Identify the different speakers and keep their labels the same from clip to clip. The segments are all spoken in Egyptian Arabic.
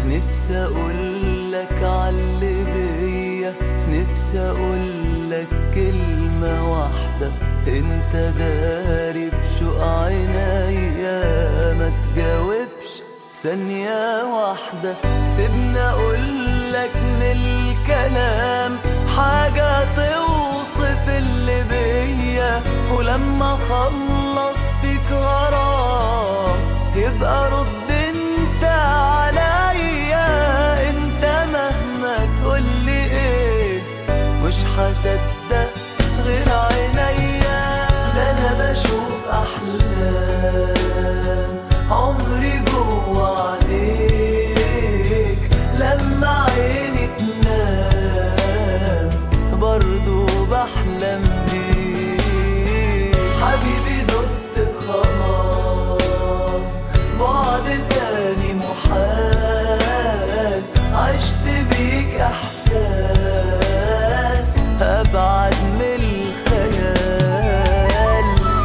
Speaker 1: نفسي اقولك عاللي بيا نفسي اقولك كلمة واحدة انت داري بشوق عينيا ما تجاوبش ثانية واحدة سيبني اقولك من الكلام حاجة توصف اللي بيا ولما اخلص فيك غرام يبقى رد انت عليا انت مهما تقولي ايه مش هصدق غير عينيا ده انا بشوف احلام عمري جوا عليك لما عيني تنام برضو بحلم بيك حبيبي دقت خلاص بعد تاني محال عشت بيك احساس ابعد من الخيال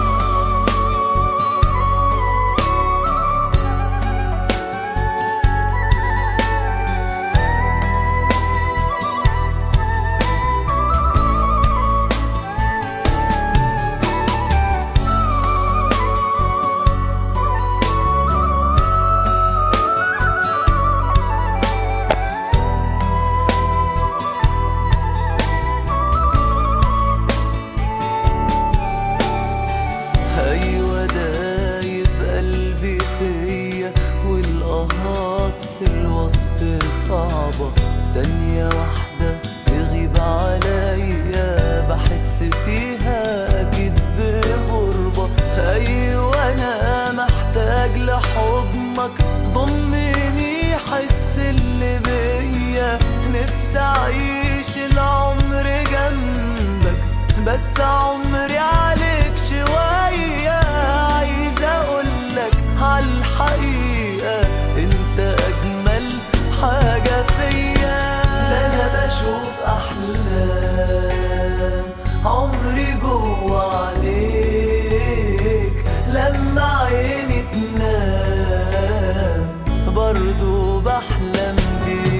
Speaker 1: ايوه دايب قلبي فيا والقهات في الوصف صعبة ثانية واحدة تغيب عليا بحس فيها اكيد بغربة ايوه انا محتاج لحضنك ضمني حس اللي بيا نفسي اعيش العمر جنبك بس عمري عليك شوية عايز اقولك عالحقيقة انت اجمل حاجة فيا ده انا بشوف احلام عمري جوا عليك لما عيني تنام برضو بحلم بيك